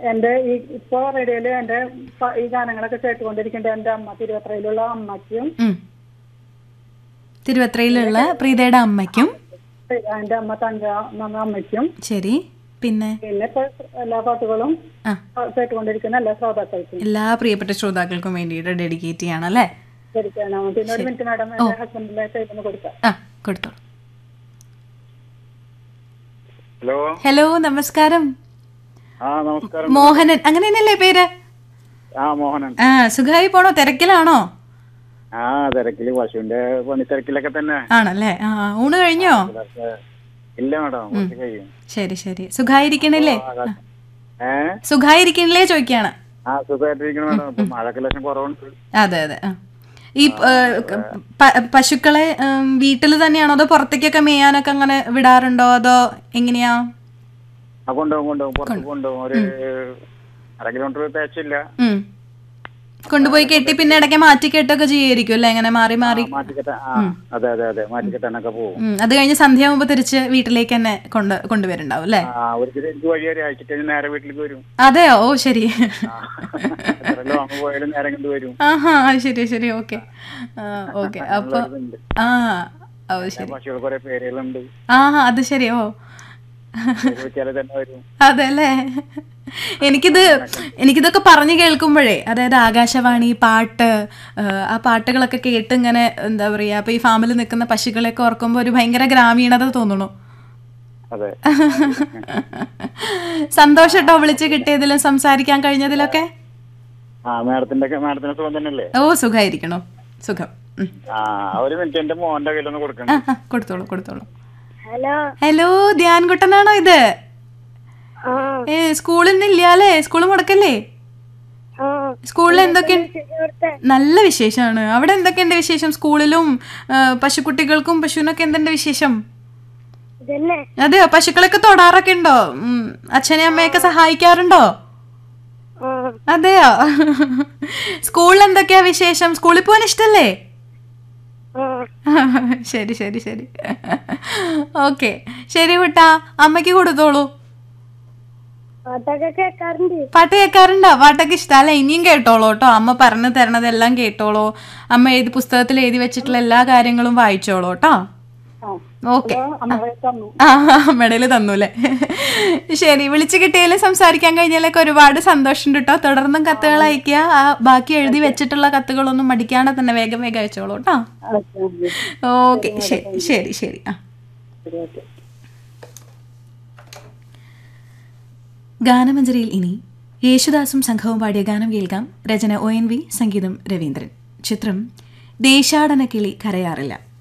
എന്റെ ഈ ഇപ്പൊ റേഡിയോയില് എന്റെ പ- ഈ ഗാനങ്ങളൊക്കെ കേട്ടുകൊണ്ടിരിക്കുന്നുണ്ട് എന്റെ അമ്മ തിരുവത്രയിലുള്ള അമ്മയ്ക്കും ഉം. തിരുവത്രയിലുള്ള പ്രീതയുടെ അമ്മയ്ക്കും എന്റെ അമ്മ തങ്ക എന്ന അമ്മയ്ക്കും ശരി പിന്നെ പിന്നെ ഇപ്പൊ എല്ലാ പാട്ടുകളും ആ കേട്ടുകൊണ്ടിരിക്കുന്ന എല്ലാ ശ്രോതാക്കൾക്കും എല്ലാ പ്രിയപ്പെട്ട ശ്രോതാക്കൾക്കും വേണ്ടിയിട്ട് ഡെഡിക്കേറ്റ് ചെയ്യണം അല്ലേ ശരിക്കാണ് പിന്നെ ഒരു മിനിറ്റ് മാഡം എന്റെ ഹസ്ബൻഡിന്റെ കയ്യിൽ കൊടുക്കാം ആ കൊടുത്തോളൂ ഹലോ ഹലോ നമസ്കാരം ആ നമസ്കാരം മോഹനൻ അങ്ങനെ തന്നെയല്ലേ പേര് ആ മോഹനൻ ആ സുഖമായി പോണോ തിരക്കിലാണോ ആ തിരക്കില് പശുവിന്റെ പണിത്തിരക്കിലൊക്കെ തന്നെ ആണല്ലേ ആ ഊണ് കഴിഞ്ഞോ ഇതൊക്കെ ഇല്ല മാഡം കുറച്ച് കഴിയും ശരി ശരി സുഖായിരിക്കണില്ലേ ഏ സുഖായിരിക്കണില്ലേ ചോദിക്കാണ് ആ സുഖമായിട്ടിരിക്കണം മാഡം ഇപ്പൊ മഴക്ക് ലക്ഷം കുറവുണ്ട് അതെ അതെ ആ ഈ ഏ, ക- പ- പശുക്കളെ വീട്ടിൽ തന്നെയാണോ അതോ പുറത്തേക്കൊക്കെ മേയാനൊക്കെ അങ്ങനെ വിടാറുണ്ടോ അതോ എങ്ങനെയാ ആ കൊണ്ടുപോകും കൊണ്ടുപോകും പുറത്ത് കൊണ്ടുപോകും ഒരു അര കിലോമീറ്റർ തേച്ചില്ല ഉം. കൊണ്ടുപോയി കെട്ടി പിന്നെ ഇടയ്ക്ക് മാറ്റി കെട്ടൊക്കെ ചെയ്യായിരിക്കും അല്ലേ ഇങ്ങനെ മാറി മാറി മാറ്റിക്കെട്ടാൻ ആ അതെ അതെ അതെ മാറ്റിക്കെട്ടാനൊക്കെ പോകും ഉം. അത് കഴിഞ്ഞ് സന്ധ്യയാകുമ്പോ തിരിച്ച് വീട്ടിലേക്ക് തന്നെ കൊണ്ട് കൊണ്ടുവരുണ്ടാവും അല്ലേ ആ ഒരു എനിക്ക് വഴി വരെ അയച്ചിട്ട് കഴിഞ്ഞ് നേരെ വീട്ടിലേക്ക് വരും അതെയോ ഓ ശരി ആ എത്ര ലോങ് പോയാലും നേരെ കണ്ടു വരും ആഹാ ശരി ശരി ഓക്കെ ഓക്കെ അപ്പൊ ഇതുണ്ട്. ആ ഓ ശരി പശുകൾ കുറെ പേരുകളുണ്ട് ആ അത് ശരി ഓ പേര് വെച്ചാലേ തന്നെ വരും അതെല്ലേ എനിക്കിത് എനിക്കിതൊക്കെ പറഞ്ഞു കേൾക്കുമ്പോഴേ അതായത് ആകാശവാണി പാട്ട് ആ, ആ പാട്ടുകളൊക്കെ കേട്ട് ഇങ്ങനെ എന്താ പറയാ അപ്പൊ ഈ ഫാമിൽ നിൽക്കുന്ന പശുക്കളെയൊക്കെ ഓർക്കുമ്പോൾ ഒരു ഭയങ്കര ഗ്രാമീണത തോന്നുന്നു അതെ സന്തോഷം കേട്ടോ വിളിച്ച് കിട്ടിയതിലും സംസാരിക്കാൻ കഴിഞ്ഞതിലൊക്കെ ആ മാഡത്തിന്റെ മാഡത്തിന്റെ സുഖം തന്നെയല്ലേ ഓ സുഖമായിരിക്കണോ സുഖം ഉം. ആ ഒരു മിനിറ്റ് എന്റെ മോന്റെ കയ്യിലൊന്ന് ആ കൊടുക്കണ്ട ആ, കൊടുത്തോളൂ കൊടുത്തോളൂ ഹലോ ഹലോ ധ്യാൻകുട്ടനാണോ ഇത് ഏ സ്കൂളിൽ നിന്നില്ലേ സ്കൂൾ മുടക്കല്ലേ സ്കൂളിൽ എന്തൊക്കെ നല്ല വിശേഷമാണ് അവിടെ എന്തൊക്കെയുണ്ട് വിശേഷം സ്കൂളിലും ആ, പശുക്കുട്ടികൾക്കും പശുവിനൊക്കെ എന്തുണ്ട് വിശേഷം അതെയോ പശുക്കളൊക്കെ തൊടാറൊക്കെ ഉണ്ടോ ഉം, അച്ഛനെ അമ്മയൊക്കെ സഹായിക്കാറുണ്ടോ അതെയോ സ്കൂളിൽ എന്തൊക്കെയാ വിശേഷം സ്കൂളിൽ പോകാൻ ഇഷ്ടല്ലേ ശരി ശരി ശരി ഓക്കെ ശരി കുട്ടാ അമ്മയ്ക്ക് കൊടുത്തോളൂ പാട്ടൊക്കെ കേൾക്കാറുണ്ട് പാട്ട് കേൾക്കാറുണ്ടോ പാട്ടൊക്കെ ഇഷ്ടമല്ല ഇനിയും കേട്ടോളൂ കേട്ടോ അമ്മ പറഞ്ഞു തരണതെല്ലാം കേട്ടോളൂ അമ്മ എഴുതി പുസ്തകത്തിൽ എഴുതി വെച്ചിട്ടുള്ള എല്ലാ കാര്യങ്ങളും വായിച്ചോളൂ കേട്ടോ ഓക്കെ അമ്മ തന്നു ആ അമ്മടയിൽ തന്നൂല്ലേ ശരി വിളിച്ചു കിട്ടിയാലും സംസാരിക്കാൻ കഴിഞ്ഞാലൊക്കെ ഒരുപാട് സന്തോഷമുണ്ട് കേട്ടോ തുടർന്നും കത്തുകൾ അയക്കുക ആ ബാക്കി എഴുതി വെച്ചിട്ടുള്ള കത്തുകളൊന്നും മടിക്കാതെ തന്നെ വേഗം വേഗം അയച്ചോളൂ കേട്ടോ ഓക്കെ ശരി ശരി ശരി ആ ഗാനമഞ്ജരിയിൽ ഇനി യേശുദാസും സംഘവും പാടിയ ഗാനം കേൾക്കാം രചന ഒ എൻ വി സംഗീതം രവീന്ദ്രൻ ചിത്രം ദേശാടന കിളി കരയാറില്ല